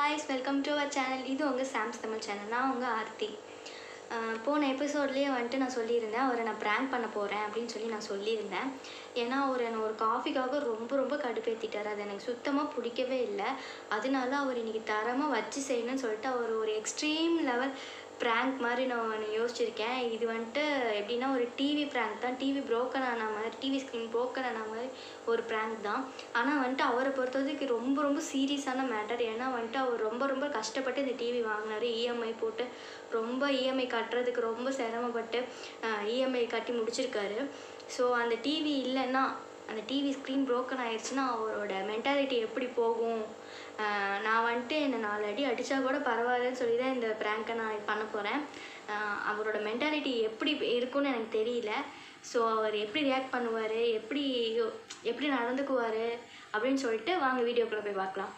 Guys welcome to our channel இது உங்கள் Sam's Tamil channel நான் உங்கள் ஆர்த்தி அஹ் போன எபிசோட்லேயே வந்துட்டு நான் சொல்லியிருந்தேன் அவரை நான் ப்ராங்க் பண்ண போகிறேன் அப்படின்னு சொல்லி நான் சொல்லியிருந்தேன் ஏன்னா அவர் என்னை ஒரு காஃபிக்காக ரொம்ப ரொம்ப கடுப்பேற்றிட்டார் அது எனக்கு சுத்தமாக பிடிக்கவே இல்லை அதனால அவர் இன்னைக்கு தரமாக வச்சு செய்யணும்னு சொல்லிட்டு அவர் ஒரு எக்ஸ்ட்ரீம் லெவல் ப்ராங்க் மாதிரி நான் ஒன்று யோசிச்சிருக்கேன் இது வந்துட்டு எப்படின்னா ஒரு டிவி ப்ராங்க் தான் டிவி broken ஆன மாதிரி டிவி ஸ்க்ரீன் broken ஆன மாதிரி ஒரு ப்ராங்க் தான் ஆனால் வந்துட்டு அவரை பொறுத்தவரைக்கும் ரொம்ப ரொம்ப சீரியஸான மேட்டர் ஏன்னா வந்துட்டு அவர் ரொம்ப ரொம்ப கஷ்டப்பட்டு இந்த டிவி வாங்கினார் இஎம்ஐ போட்டு ரொம்ப இஎம்ஐ கட்டுறதுக்கு ரொம்ப சிரமப்பட்டு இஎம்ஐ கட்டி முடிச்சிருக்காரு ஸோ அந்த டிவி இல்லைன்னா அந்த டிவி ஸ்க்ரீன் broken ஆயிடுச்சுன்னா அவரோட மென்டாலிட்டி எப்படி போகும் ஆஹ் நான் வந்துட்டு என்னை நாலு அடி அடித்தா கூட பரவாயில்லன்னு சொல்லி தான் இந்த ப்ராங்கை நான் பண்ண போகிறேன் அவரோட மென்டாலிட்டி எப்படி இருக்கும்னு எனக்கு தெரியல ஸோ அவர் எப்படி ரியாக்ட் பண்ணுவார் எப்படி எப்படி நடந்துக்குவார் அப்படின்னு சொல்லிட்டு வாங்க வீடியோக்குள்ளே போய் பார்க்கலாம்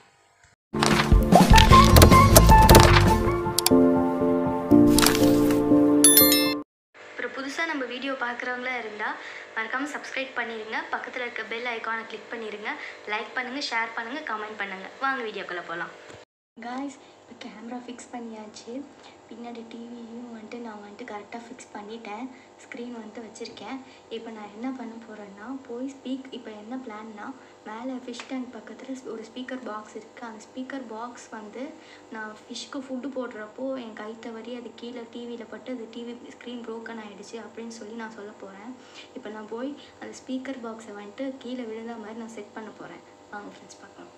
அப்புறம் புதுசாக நம்ம வீடியோ பார்க்குறவங்களா இருந்தால் மறக்காமல் சப்ஸ்கிரைப் பண்ணிடுங்க பக்கத்தில் இருக்க பெல் ஐக்கானை கிளிக் பண்ணிடுங்க லைக் பண்ணுங்கள் ஷேர் பண்ணுங்கள் கமெண்ட் பண்ணுங்கள் வாங்க வீடியோக்குள்ளே போகலாம் காய்ஸ் இப்போ கேமரா ஃபிக்ஸ் பண்ணியாச்சு பின்னாடி டிவியும் வந்துட்டு நான் வந்துட்டு கரெக்டாக ஃபிக்ஸ் பண்ணிட்டேன் ஸ்க்ரீன் வந்துட்டு வச்சுருக்கேன் இப்போ நான் என்ன பண்ண போகிறேன்னா போய் ஸ்பீக் இப்போ என்ன பிளான்னா மேலே ஃபிஷ் டேங்க் பக்கத்தில் ஒரு ஸ்பீக்கர் பாக்ஸ் இருக்குது அந்த ஸ்பீக்கர் பாக்ஸ் வந்து நான் ஃபிஷ்க்கு ஃபுட்டு போடுறப்போ என் கை தவறி அது கீழே டிவியில் பட்டு அது டிவி ஸ்க்ரீன் broken ஆகிடுச்சு அப்படின்னு சொல்லி நான் சொல்ல போகிறேன் இப்போ நான் போய் அந்த ஸ்பீக்கர் பாக்ஸை வந்துட்டு கீழே விழுந்த மாதிரி நான் செட் பண்ண போகிறேன் வாங்க ஃப்ரெண்ட்ஸ் பார்க்கலாம்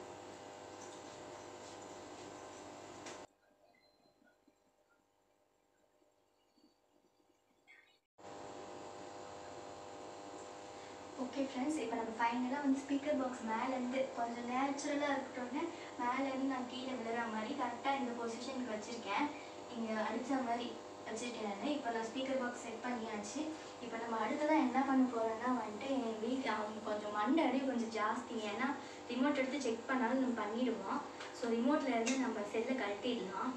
ஓகே ஃப்ரெண்ட்ஸ் இப்போ நம்ம ஃபைனலாக வந்து ஸ்பீக்கர் பாக்ஸ் மேலேருந்து கொஞ்சம் நேச்சுரலாக இருக்கட்டும்னு மேலேருந்து நான் கீழே விழுற மாதிரி கரெக்டாக இந்த பொசிஷனுக்கு வச்சுருக்கேன் இங்கே அடித்த மாதிரி வச்சுருக்கேன் நான் இப்போ நான் ஸ்பீக்கர் பாக்ஸ் செட் பண்ணியாச்சு இப்போ நம்ம அடுத்ததான் என்ன பண்ண போகிறோன்னா வந்துட்டு என் வீட்டில் அவங்க கொஞ்சம் மண்டை அடி கொஞ்சம் ஜாஸ்தி ஏன்னா ரிமோட் எடுத்து செக் பண்ணாலும் நம்ம பண்ணிடுவோம் ஸோ ரிமோட்டில் இருந்து நம்ம செல்லை கழட்டிடலாம்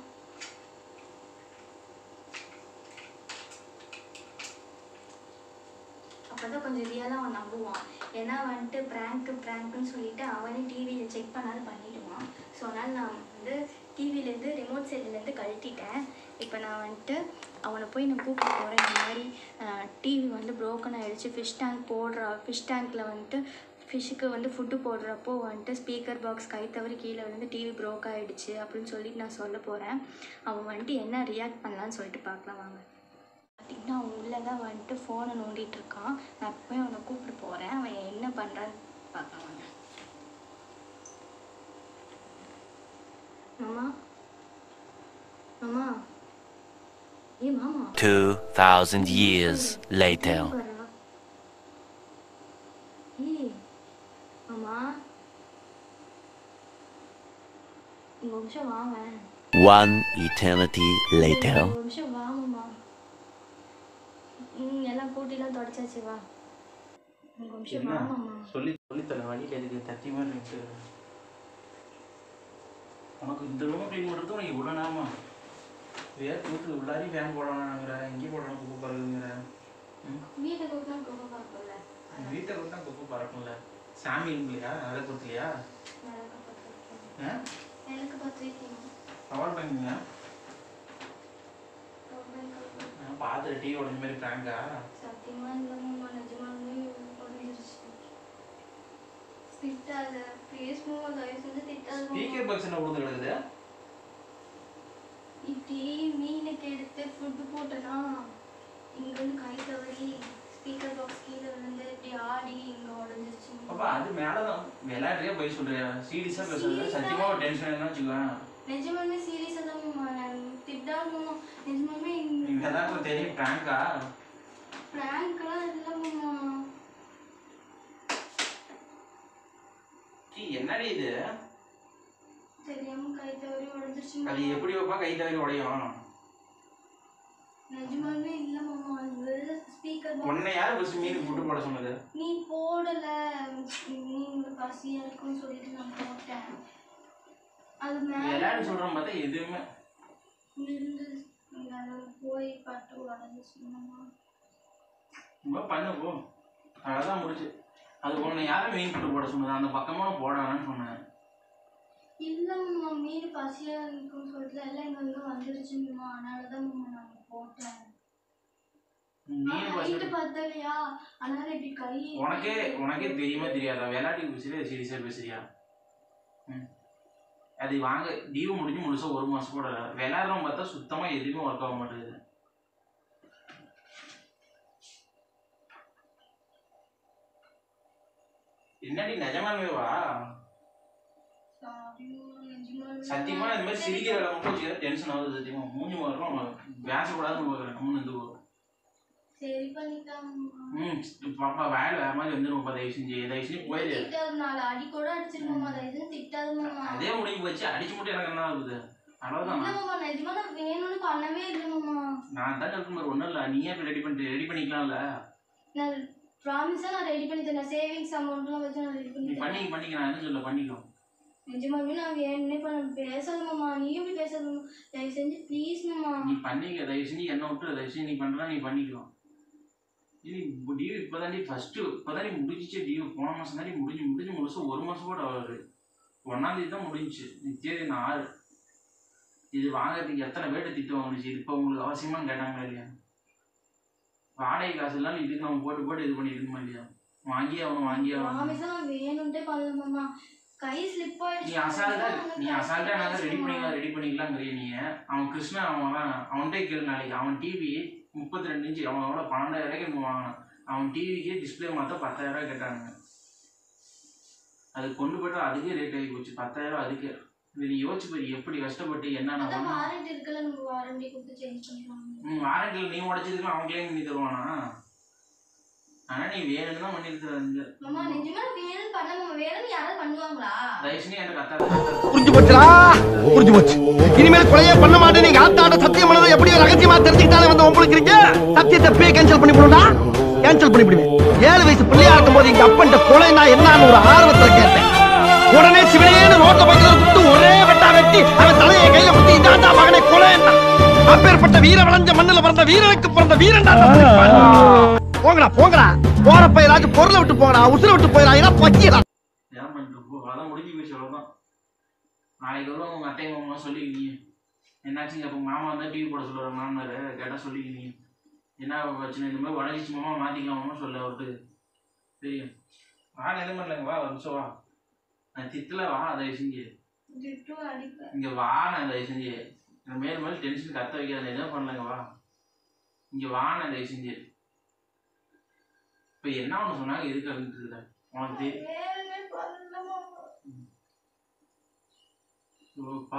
அப்போ தான் கொஞ்சம் ரியலாக அவன் நம்புவான் ஏன்னா வந்துட்டு ப்ராங்க்கு ப்ராங்க்குன்னு சொல்லிட்டு அவனே டிவியில் செக் பண்ணாலும் பண்ணிடுவான் ஸோ அதனால் நான் வந்து டிவிலேருந்து ரிமோட் செல்லுலேருந்து கழட்டிட்டேன் இப்போ நான் வந்துட்டு அவனை போய் நான் கூப்பிட போகிறேன் இந்த மாதிரி டிவி வந்து broken ஆகிடுச்சு ஃபிஷ் டேங்க் போடுற ஃபிஷ் டேங்க்கில் வந்துட்டு ஃபிஷ்ஷுக்கு வந்து ஃபுட்டு போடுறப்போ வந்துட்டு ஸ்பீக்கர் பாக்ஸ் கை தவறி கீழே வந்து டிவி ப்ரோக் ஆகிடுச்சு அப்படின்னு சொல்லிட்டு நான் சொல்ல போகிறேன் அவன் வந்துட்டு என்ன ரியாக்ட் பண்ணலான்னு சொல்லிட்டு பார்க்கலாம் வாங்க பார்த்தீங்கன்னா அவன் உள்ளே தான் வந்துட்டு ஃபோனை நோண்டிட்டு இருக்கான் நான் போய் அவனை கூப்பிட்டு போகிறேன் அவன் என்ன பண்ணுறான்னு பார்க்கலாம் வாங்க மாமா மாமா ஏ மாமா 2,000 years later. வரா. ஏய் மாமா இங்க ஒரு நிமிஷம் வாங்க One eternity later. ஒரு நிமிஷம் வா மாமா ம் எல்லாம் கூட்டிலாம் தொடச்சாச்சு வா ஒரு நிமிஷம் என்ன வா மாமா சொல்லி சொல்லி தர வழியில் எதுக்கு தத்தி மாதிரி இருக்கு உனக்கு இந்த ரூம் க்ளீன் பண்ணுறது உனக்கு இவ்வளோ நேரமா வேறு கூட்டு உள்ளாரி ஃபேன் போடணுங்கிற எங்கேயும் போடணும் குப்பை பறக்குங்கிற ம் வீட்டை கூட்டினா கோபம் பார்க்கல வீட்டை விட்டா குப்பை பறக்கும்ல சாமி இல்லையா அதை கொடுக்கலையா விளக்கு பார்த்துருக்கேன் ஆ விளக்கு பார்த்துருக்கீங்க சவால் பண்ணுங்க நான் பார்த்துட்டு டீ உடஞ்ச மாதிரி ப்ராங்கா சத்தியமா இல்லை மாமா நிஜமாலுமே உடஞ்சிருச்சு திட்டாத ப்ளீஸ் மாமா தயவு செஞ்சு திட்டாத மாமா. ஸ்பீக்கர் பாக்ஸ் என்ன விழுந்து கிடக்குது இப்படி மீனுக்கு எடுத்து ஃபுட்டு போட்டனா இங்க வந்து கை தவறி ஸ்பீக்கர் பாக்ஸ் கீழே விழுந்து இப்படி ஆடி இங்க உடஞ்சிருச்சு மாமா. அப்பா அது மேலே தான் விளையாடுறியா போய் சொல்றியா சீரியஸாக பேசுறது சத்தியமாக ஒரு டென்ஷன் என்ன வச்சுக்குவேன் நிஜமாலுமே சீரியஸா தான் மாமா நான் திட்டாத மாமா நிஜமாலுமே நீ விளையாடுறது தெரியும் ப்ராங்கா பிராங்க்லாம் இல்லை மாமா டீ என்னடி இது தெரியாம கை தவறி உடஞ்சிருச்சு அது மாமா எப்படி வைப்பா கை தவறி உடையும் நிஜமாலுமே இல்லை மாமா அது வெறும் ஸ்பீக்கர் பாக்ஸ் உன்னை யார் ஃபர்ஸ்ட் மீனுக்கு ஃபுட்டு போட சொன்னது நீ போடல நீ உங்களுக்கு பசியா இருக்குன்னு சொல்லிட்டு நான் போட்டேன் அது மேல விளையாடு சொல்கிறேன் பார்த்தா எதுவுமே இருந்து இங்க அது போய் பட்டு உடஞ்சிச்சு மாமா ரொம்ப பண்ணு போ அதான் முடிச்சு அது உன்னை யாரும் மீன் ஃபுட்டு போட சொன்னது அந்த பக்கமாக போட வேணாம்னு சொன்னேன் இல்லை மாமா மீன் பசியாக இருக்குன்னு சொல்லிட்டு எல்லாம் இங்கே இங்கே வந்துருச்சுங்கம்மா அதனால தான் மாமா நான் போட்டேன் மீன் நைட்டு பசி பத்தலையா அதனால இப்படி கை உனக்கே உனக்கே தெரியுமா தெரியாதா விளையாட்டு பேசுறியா சீரியஸா பேசுறியா ம். அது வாங்க லீவு முடிஞ்சு முழுசா ஒரு மாசம் கூட இல்ல. விளையாடுறவங்க பார்த்தா சுத்தமா எதுவுமே ஒர்க் ஆக மாட்டேங்குது என்னடி நிஜமாவே வா சத்தியமா இந்த மாதிரி சிரிக்கிற வேலை மட்டும் வச்சுக்கிற டென்ஷன் ஆகுது சத்தியமா மூஞ்சி மாறுறோம் பேசக்கூடாதுன்னு பார்க்குறேன் நம்ம இருந்து போ. சரி பண்ணிட்டாங்க ம் பாப்பா வேலை வேற மாதிரி வந்துடும் தயவு செஞ்சு தயவு செஞ்சு போயிடு திட்டாது நாலு அடி கூட அடிச்சிருக்கோமா தயவு திட்டாது மாமா அதே முடிவு வச்சு அடிச்சு மட்டும் எனக்கு என்ன ஆகுது அவ்வளவுதான் இல்ல மாமா நிஜமா நான் வேணும்னு பண்ணவே இல்லை மாமா நான் தான் இருக்கும் மாதிரி ஒன்றும் இல்லை நீயே இப்போ ரெடி பண்ணிட்டு ரெடி பண்ணிக்கலாம்ல நான் ப்ராமிஸா நான் ரெடி பண்ணி தரேன் சேவிங்ஸ் அமௌண்ட்லாம் வச்சு நான் ரெடி நீ பண்ணி பண்ணிக்க தரேன் பண்ணிக்க நான் என்ன சொல்ல பண்ணிக்கோ நிஜமாவே நான் வேணும்னே பண்ண பேசாத மாமா நீயும் இப்படி பேசாத மாமா தயவு செஞ்சு ப்ளீஸ் மாமா நீ பண்ணிக்க தயவு செஞ்சு என்ன விட்டு தயவு செஞ்சு நீ பண்ணுறா நீ பண்ணிக்கோ இது டியூ இப்போதாண்டி ஃபஸ்ட்டு இப்போதாண்டி முடிஞ்சிச்சு டியூ போன மாதம் தாண்டி முடிஞ்சு முடிஞ்சு முழுசு ஒரு மாதம் கூட ஆகுது ஒன்றாந்தேதி தான் முடிஞ்சிச்சு தேதி நான் ஆறு இது வாங்குறதுக்கு எத்தனை பேர்ட்டு திட்டு வாங்குனுச்சு இப்போ உங்களுக்கு அவசியமான்னு கேட்டாங்களா இல்லையா வாடகை காசு எல்லாம் இதுக்கு நம்ம போட்டு போட்டு இது பண்ணிருக்கோமா இல்லையா வாங்கி அவன் வாங்கி அவன் ப்ராமிஸா நான் வேணும்ட்டே பண்ணல மாமா கை ஸ்லிப் நீ ஆயிடுச்சு அசால்ட்டா நீ அசால்ட்டா நான் ரெடி பண்ணிக்கலாம் ரெடி பண்ணிக்கலாங்கிறிய நீ அவன் கிருஷ்ணா அவன் தான் அவன்கிட்ட கேளு நாளைக்கு அவன் டிவி முப்பத்தி ரெண்டு இன்ச்சு அவன் எவ்வளோ பன்னெண்டாயிரம் ரூபாய்க்கு வாங்கினான் அவன் டிவிக்கே டிஸ்பிளே மாற்ற பத்தாயிரம் ரூபாய் கேட்டாங்க அது கொண்டு போயிட்டு அதுக்கே ரேட் ஆகி போச்சு பத்தாயிரம் ரூபாய் அதுக்கே இது நீ யோசிச்சு போய் எப்படி கஷ்டப்பட்டு என்னென்ன அதான் பண்ணணும் வாரண்டி இருக்குல்ல நம்ம வாரண்டி கொடுத்து சேஞ்ச் பண்ணிக்கலாம் ம் வாரண்டியில் நீ உடச்சதுக்கு அவன் கிளைம் பண்ணி தருவானா ஆனால் நீ வேணும்னு தான் பண்ணியிருக்கிற மாமா நிஜமா நான் வேணும்னு பண்ண மாமா வேணும்னு யாராவது பண்ணுவாங்களா தயவுசெய்து என்கிட்ட கத்தாத கத்தாத. புரிஞ்சு போச்சுடா புரிஞ்சு போச்சு இனிமேல் கொலையே பண்ண மாட்டேன் நீங்க ஆத்தாட சத்தியம் பண்ணதை எப்படி ரகசியமா தெரிஞ்சுக்கிட்டாலே வந்து உங்களுக்கு சத்தியத்தை பே கேன்சல் பண்ணி போடுடா கேன்சல் பண்ணி விடுவேன் ஏழு வயசு பிள்ளையா இருக்கும் போது எங்க அப்பன்ட்ட கொலைனா என்னன்னு ஒரு ஆர்வத்துல கேட்டேன் உடனே சிவனேன்னு ரோட்ல பக்கத்துல குத்து ஒரே வெட்டா வெட்டி அவன் தலையை கையில குத்தி இதாண்டா மகனை கொலைன்னா அப்பேற்பட்ட வீர விளைஞ்ச மண்ணுல பிறந்த வீரனுக்கு பிறந்த வீரன்டா தம்பி. போங்கடா போங்கடா போற பயிராச்சும் பொருளை விட்டு போங்கடா உசுரை விட்டு போயிடா ஏன்னா பக்கியடா ஏன் பண்ணிட்டு போ அதான் முடிஞ்சு போச்சு அவ்வளோதான் நாளைக்கு வரும் உங்கள் அத்தை மாமா சொல்லிக்கினீங்க என்னாச்சுங்க அப்போ மாமா தான் டிவி போட சொல்லுவார் மாமனார் கேட்டால் சொல்லிக்கினீங்க என்ன பிரச்சனை இந்த மாதிரி உடஞ்சிச்சு மாமா மாற்றிக்கலாமா சொல்ல அவருக்கு தெரியும் வா எதுவும் பண்ணலங்க வா ஒரு நிமிஷம் வா நான் திட்டல வா தயவு செஞ்சு திட்டு அடிப்பேன் இங்கே வா நான் தயவு செஞ்சு எனக்கு மேல் மேல் டென்ஷன் கத்த வைக்காத நான் எதுவும் பண்ணலங்க வா இங்கே வா நான் தயவு செஞ்சு இப்போ என்ன ஒன்று சொன்னாங்க எதுக்கு இருந்துட்டு உனக்கு தெரியும் வேணும்னே பண்ணல மாமா ஓப்பா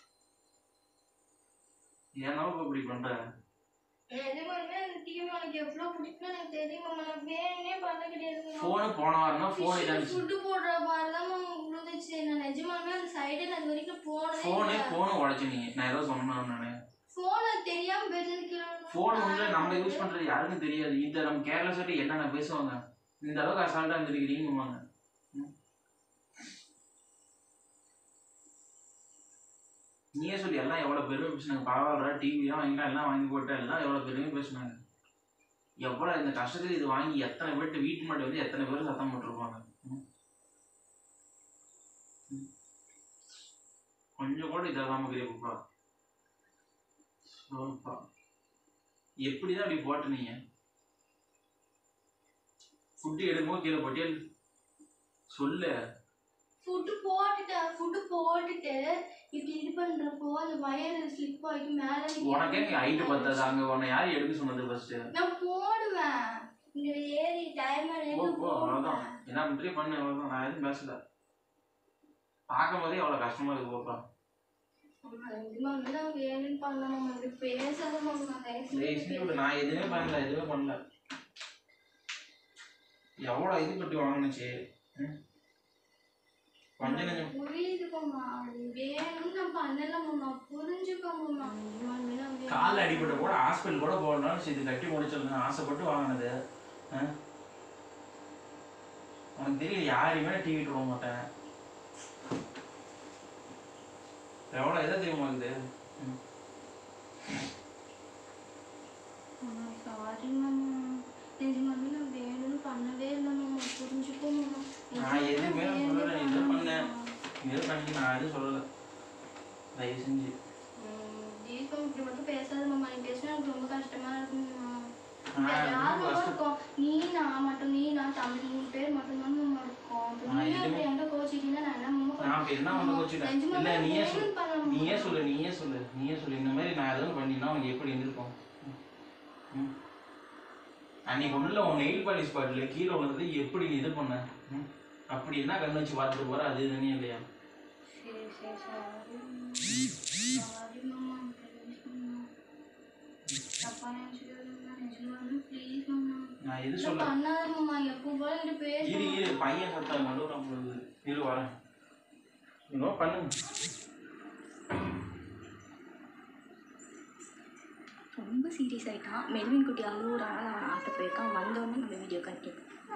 ஏன்னா இப்ப இப்படி பண்ற நிஜமாலுமே அந்த டிவி உனக்கு எவ்வளவு பிடிக்கும்னு எனக்கு தெரியும் மாமா நான் வேணும்னே பண்ண கிடையாது மாமா. போனு போன வாரம் தான் போன் இதாச்சு ஃபுட்டு போடுற மாதிரி தான் மாமா விழுந்துச்சு நான் நிஜமாலுமே அந்த சைடு நான் இது வரைக்கும் போனதே போனு இல்லை போனு உடைச்சினீங்க நான் ஏதோ சொன்னேன் நானு போனை தெரியாம பெட்ல போன் வந்து நம்ம யூஸ் பண்றது யாருக்கும் தெரியாது இந்த நம்ம கேரளா சைடு என்னென்ன பேசுவாங்க இந்த அளவுக்கு அசால்ட்டா இருந்திருக்கிறீங்கம்மாங்க நீயே சொல்லி எல்லாம் எவ்வளவு பெருமை பேசுனாங்க பரவாயில்ல டிவி எல்லாம் வாங்கிட்டா எல்லாம் வாங்கி போட்டா எல்லாம் எவ்வளவு பெருமை பேசுனாங்க எவ்வளவு இந்த கஷ்டத்துக்கு இது வாங்கி எத்தனை பேர்ட்டு வீட்டு மாட்டி வந்து எத்தனை பேர் சத்தம் போட்டிருப்பாங்க ம். ம். கொஞ்சம் கூட இதாகாம கிரியப்பா சோப்பா எப்படிதான் அப்படி போட்ட நீங்க ஃபுட்டு எடுக்கும்போது கீழே போட்டியல் சொல்லு ஃபுட்டு போட்டுட்டேன் ஃபுட்டு போட்டுட்டு இப்படி இது பண்றப்போ அந்த வயர் ஸ்லிப் ஆகி மேல உனக்கே நீ ஹைட்டு பத்தாது அங்க உன்னை யார் எடுக்க சொன்னது ஃபர்ஸ்ட் நான் போடுவேன் இங்க ஏறி டைமர் போ எடுத்து போ அவ்வளவுதான் போடுவேன் என்ன பண்றீ பண்ணு அவ்வளவுதான் நான் எதுவும் பேசல பார்க்கும் போதே அவ்வளவு கஷ்டமா இருக்கு போப்பா நிஜமா வந்து நான் வேணும்னு பண்ணலாம் மாமா இப்படி பேசாத மாமா தயவு செஞ்சு தயவு செஞ்சு விடு, நான் எதுவுமே பண்ணல எதுவுமே பண்ணல எவ்வளோ இது கட்டி வாங்கினுச்சு ம்? கொஞ்சம் நெஞ்சம் புரியுது மாமா அது வேணும்னு நான் பண்ணல மாமா புரிஞ்சுக்கோ மாமா நிஜமாலுமே நான் வேணும். காலில் அடிபட்ட கூட ஹாஸ்பிட்டல் கூட போகணும்னு சரி இது கட்டி முடிச்சிருந்தேன் ஆசைப்பட்டு வாங்கினது ஆ? உனக்கு தெரியல யாரையுமே டிவி விட மாட்டேன் எவ்வளோ இதாக தெரியுமா இருக்குது ம். மாமா சாரி மாமா நிஜமாலுமே நான் வேணும்னு பண்ணவே இல்லை மாமா புரிஞ்சுக்கோ மாமா நான் எதுவுமே நிஜமாலுமே சொல்லல, நீ என்ன வேணும்னு பண்ண? மாமா. இது பண்ணி நான் எதுவும் சொல்லல தயவு செஞ்சு தீபம் இப்படி மட்டும் பேசாத மாமா நீ பேசினா எனக்கு ரொம்ப கஷ்டமா இருக்குமா நான் யாரும் ரொம்ப கஷ்டம் இருக்கோம் நீ நான் மட்டும் நீ நான் தம்பி மூணு பேர் மட்டும் தான் நம்ம இருக்கோம் அப்ப நான் நீயே எதுவுமே- அப்படி என்கிட்ட கோச்சிட்டீங்கன்னா நான் என்ன மாமா நான் இப்ப என்ன பண்ண கோச்சுட்டேன் நிஜமாவே இல்ல நீயே phone சொல்லு பண்ண முடியும். நீயே சொல்லு நீயே சொல்லு நீயே சொல்லு இந்த மாதிரி நான் எதுவும் பண்ணினா அவங்க எப்படி இருந்திருக்கும் ம். அன்னைக்கு ஒண்ணுல உன் நெயில் பாலிஷ் பாட்டில கீழே விழுந்தது எப்படி நீ இது பண்ண ம். அப்படி என்ன கண்ணு வச்சு பார்த்துட்டு போற அது தானே இல்லையா சரி சரி சாரி சாரி மாமா ப்ளீஸ் மாமா தப்பா நினைச்சுக்காதீங்க நிஜமாவே ப்ளீஸ் மாமா நான் எது இல்ல, சொல்ல பண்ணாத மாமா எப்போ போல என்கிட்ட இரு பேச இரு பையன் சத்தம் நடுவுற போகுது இரு வரேன் இன்னும் பண்ணுங்க ரொம்ப சீரியஸ் ஆயிட்டான் மெல்வின் குட்டி அழுவுறாங்க அவன் ஆட்ட போயிருக்கான் வந்தோடனே நம்ம வீடியோ கண்டிப்பாக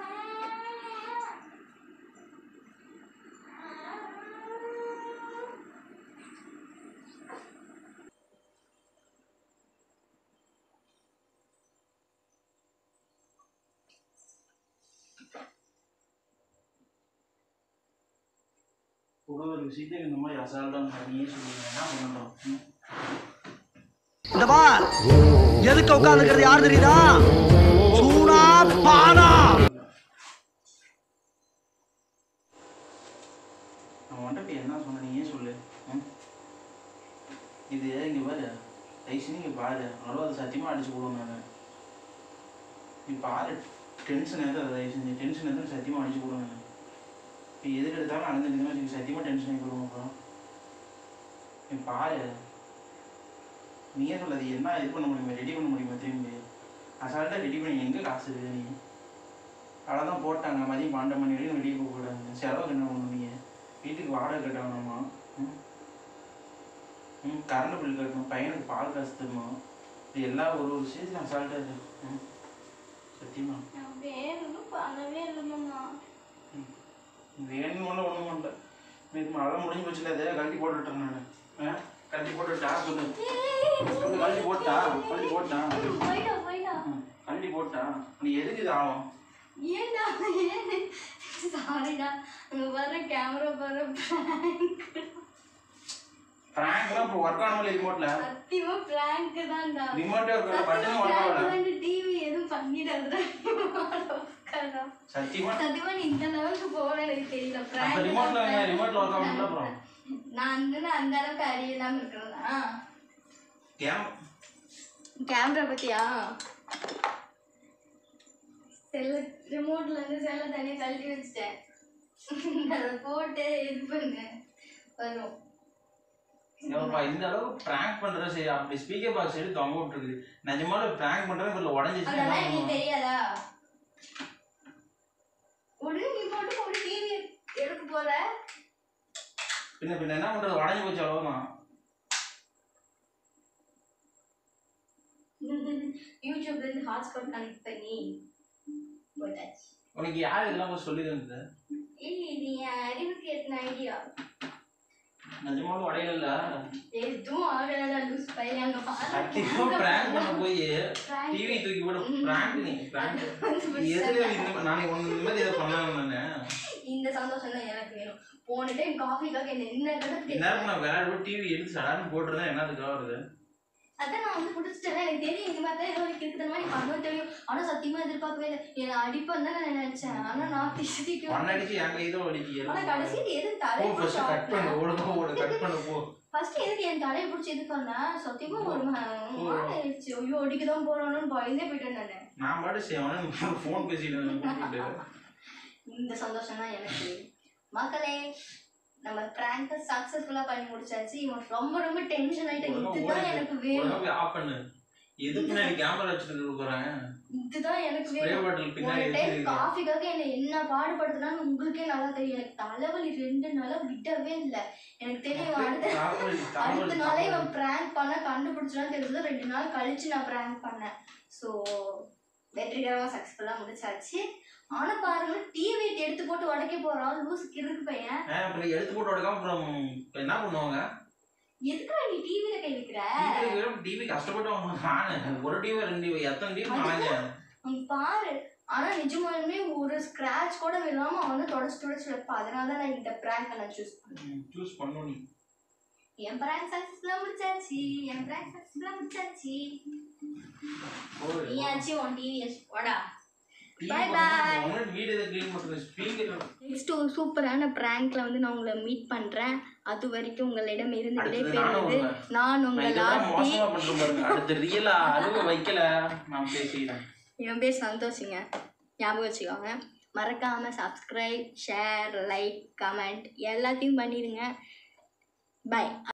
ஒரு ஒரு விஷயத்தையும் இந்த மாதிரி அசால்ட்டாக நீயே சொல்லுங்க என்ன பண்ணட்டும் ம். இந்த பார் எதுக்கு உட்காந்துக்கிறது யார் தெரியுதா சூனா பானா அவன் வந்துட்டு என்ன சொன்ன நீயே சொல்லு ம்? இது இங்க பாரு தயவுசெய்து இங்க பாரு அவ்வளோ அது சத்தியமா அடிச்சு போடுவேன் நான் நீ பாரு டென்ஷன் எதாவது தயவு செஞ்சு டென்ஷன் எதாவது சத்தியமா அடிச்சு போடுவேன் நான் இப்போ எதுக்கு எடுத்தாலும் அழுந்து இந்த மாதிரி சத்தியமா டென்ஷன் ஆகி போடுவோம் அப்புறம் நீ பாரு நீயே சொல்லாது என்ன இது பண்ண முடியுமா ரெடி பண்ண முடியுமா திரும்பி அசால்ட்டாக ரெடி பண்ணி எங்கே காசு இருக்கு நீ அவ்வளோதான் போட்டாங்க மதியம் பன்னெண்டு மணி வரைக்கும் வெளியே போக கூடாது செலவுக்கு என்ன பண்ணணும் நீங்க வீட்டுக்கு வாடகை கட்டணுமா ம் ம் கரண்ட் பில் கட்டணும் பையனுக்கு பால் காசு தரணும் இது எல்லா ஒரு ஒரு விஷயத்தையும் அசால்ட்டாக இருக்கு ம் சத்தியமா நான் வேணும்னு பண்ணவே இல்லை மாமா வேணும்னு ஒன்றும் பண்ணல இது மழை முடிஞ்சு போச்சுல இதை கழட்டி போட்டுட்டேன் நான் ஆ கழட்டி போட்டுட்டா சொல்லு சொல்லு கழட்டி போட்டா கழட்டி போட்டா போயிடா போயிடா ம், கழட்டி போட்டா நீ எதுக்கு இது ஆகும் ஏன்டா ஏன் சாரிடா அங்க வர கேமரா வர ப்ராங்க்லாம் இப்போ ஒர்க் ஆனமில்ல ரிமோட்டில் சத்தியமா பிராங்க் தான்டா ரிமோட்டே பட்டனே ஒர்க் ஆகல டிவி எதுவும் பண்ணிடாதடா உட்கார்றா. சத்தியமா சத்தியமா நீ இந்த லெவலுக்கு போகல எனக்கு தெரியல அப்போ prank ரிமோட்டில் தான் prank. ரிமோட்டில் ஒர்க் ஆகணும்ல அப்புறம் நான் வந்து அந்த அளவுக்கு அறியலாம இருக்கிறதா கேம் கேமரா பத்தியா செல்ல ரிமோட்ல இருந்து செல்ல தனியாக கழட்டி வச்சுட்டேன் அதை போட்டு இது பண்ணு வரும் ஏப்பா இந்த அளவுக்கு பிராங்க் பண்ற சரி அப்படி ஸ்பீக்கர் பாக்ஸ் எடுத்து தொங்க விட்டுருக்கு நிஜமால பிராங்க் பண்றது இதுல உடஞ்சிச்சு அதெல்லாம் எனக்கு தெரியாதா உடனே நீ போட்டு ஒரு டிவி எடுக்க போற பின்ன பின்ன என்ன பண்றது உடஞ்சி போச்சு அவ்வளவுதான் யூடியூப்ல இருந்து ஹாட்ஸ்பாட் கனெக்ட் பண்ணி போட்டாச்சு உனக்கு யார் இதெல்லாம் போய் சொல்லி தந்தது ஏய் இது என் அறிவுக்கு எத்தனை ஐடியா நிஜமாலும் உடையல எதுவும் ஆகலடா லூஸ் பையன் அங்க சத்தியமா பிராங்க் பண்ண போய் Prank. டிவி தூக்கி போட பிராங்க் நீ பிராங்க் எதுல இந்த நானே ஒண்ணு இந்த மாதிரி இதை பண்ணலாம் நானு இந்த சந்தோஷம் தான் எனக்கு வேணும் போன டைம் காஃபிக்காக என்ன என்ன கடை இந்நேரம் நான் விளையாட டிவி எடுத்து சடான்னு போட்டுருந்தேன் என்னதுக்காக வருது அதான் நான் வந்து பிடிச்சிட்டேன் எனக்கு தெரியும் இந்த மாதிரி தான் ஏதோ ஒரு கிறுக்கு மாதிரி பண்ணுவோம் தெரியும் ஆனா சத்தியமா எதிர்பார்க்கவே இல்லை என்னை அடிப்பேன் தான் நான் நினைச்சேன் ஆனா நான் திட்டிக்கும் பண்ணடிச்சு என் கை தான் வலிக்கு ஆனா கடைசியில் எது போ தலையை ஃபர்ஸ்ட் கட் பண்ணு ஓடுங்க ஓடு கட் பண்ணு போ ஃபர்ஸ்ட் எதுக்கு என் தலையை பிடிச்சி இது பண்ண சத்தியமா ஒரு மா- ஆயிடுச்சு ஐயோ அடிக்க தான் போறானு பயந்தே போயிட்டேன் நானு நான் பாட்டு செய்வன ஃபோன் பேசிட்டு இருந்தேன் கூப்பிட்டு. இந்த சந்தோஷம் தான் எனக்கு மக்களே நம்ம பிராங்க சக்சஸ்ஃபுல்லா பண்ணி முடிச்சாச்சு இவன் ரொம்ப ரொம்ப டென்ஷன் ஆயிட்டேன் இதுதான் எனக்கு வேணும் உடம்பு ஆஃப் பண்ணு எது பின்னாடி கேமரா வச்சுட்டு இருக்கிறேன் இதுதான் எனக்கு ஸ்ப்ரே வேணும் பாட்டில் ஒரு பின்னாடி டைம் வச்சிருக்கேன் காஃபிக்காக என்ன என்ன பாடுபடுத்தினான்னு உங்களுக்கே நல்லா தெரியும் எனக்கு தலைவலி ரெண்டு நாளா விடவே இல்லை எனக்கு தெரியும் அடுத்த தாவல், தாவல், அடுத்த நாளே தாவல். இவன் பிராங்க் பண்ண கண்டுபிடிச்சான்னு தெரிஞ்சது ரெண்டு நாள் கழிச்சு நான் பிராங்க் பண்ணேன் ஸோ வெற்றிகரமாக சக்ஸஸ்ஃபுல்லாக முடிச்சாச்சு ஆனா பாருங்க டிவி எடுத்து போட்டு உடைக்க போறான் லூஸ் கிறுக்கு பையன் ஆ, அப்புறம் எடுத்து போட்டு உடக்காம அப்புறம் என்ன பண்ணுவாங்க எதுக்குடா நீ டிவியில கை வைக்கிற டிவி கஷ்டப்பட்டு வாங்க நானு ஒரு டிவி ரெண்டு டிவி எத்தனை டிவி வாங்கினேன் அவன் பாரு ஆனா நிஜமாலுமே ஒரு ஸ்கிராட்ச் கூட இல்லாம அவன் வந்து தொடச்சு தொடச்சு வைப்பான் அதனால தான் நான் இந்த பிராங்க் நான் சூஸ் பண்ணேன் சூஸ் பண்ணும் நீ என் பிராங்க் சக்ஸஸ்ஃபுல்லாக முடிச்சாச்சு என் பிராங்க் சக்ஸஸ்ஃபுல்லாக முடிச்சாச்சு நீயாச்சு உன் டிவிஎஸ் வாடா Bye bye. வீடு எதை க்ளீன் பண்ணுறது ஸ்பீக்கர் நெக்ஸ்ட் ஒரு சூப்பரான ப்ராங்க்ல வந்து நான் உங்களை மீட் பண்றேன் அது வரைக்கும் உங்களிடம் இருந்து அடுத்தது விடைபெறுவது நானும் நான் நான் உங்கள் இதெல்லாம் ஆர்த்தி மோசமா பண்றேன் பாருங்க அடுத்து ரியலா அழுவ வைக்கல நான் பேசிக்கிறேன் என் பேர் சந்தோஷுங்க ஞாபகம் வச்சுக்கோங்க மறக்காம சப்ஸ்கிரைப் ஷேர் லைக் கமெண்ட் எல்லாத்தையும் பண்ணிடுங்க பை